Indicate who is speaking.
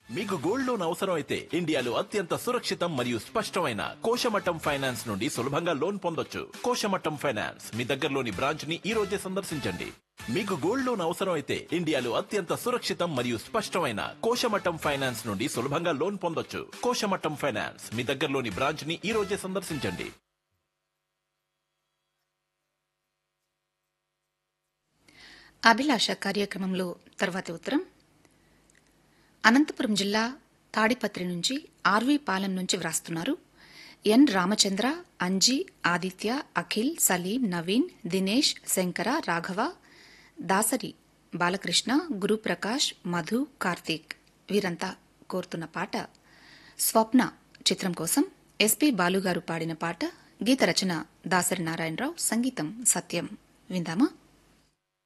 Speaker 1: మీకు gold loan అవసరం అయితే ఇండియాలో అత్యంత సురక్షితం మరియు స్పష్టమైన కోశమట్టం ఫైనాన్స్ నుండి సులభంగా లోన్ పొందొచ్చు కోశమట్టం ఫైనాన్స్ మీ దగ్గరలోని బ్రాంచ్ ని ఈ రోజే సందర్శించండి మీకు గోల్డ్ లోన్ అవసరం అయితే ఇండియాలో అత్యంత సురక్షితం మరియు స్పష్టమైన కోశమట్టం ఫైనాన్స్ నుండి సులభంగా లోన్ పొందొచ్చు కోశమట్టం ఫైనాన్స్ మీ దగ్గరలోని బ్రాంచ్ ని ఈ రోజే సందర్శించండి
Speaker 2: అభిలాష కార్యక్రమంలో తర్వాతి ఉత్తరం అనంతపురం జిల్లా తాడిపత్రి నుంచి ఆర్వి పాలెం నుంచి వ్రాస్తున్నారు ఎన్ రామచంద్ర అంజీ ఆదిత్య అఖిల్ సలీం నవీన్ దినేష్ శంకర రాఘవ దాసరి బాలకృష్ణ గురుప్రకాష్ మధు కార్తీక్ వీరంతా కోరుతున్న పాట స్వప్న చిత్రం కోసం ఎస్పి బాలుగారు పాడిన పాట గీత రచన దాసరి నారాయణరావు సంగీతం సత్యం విందామా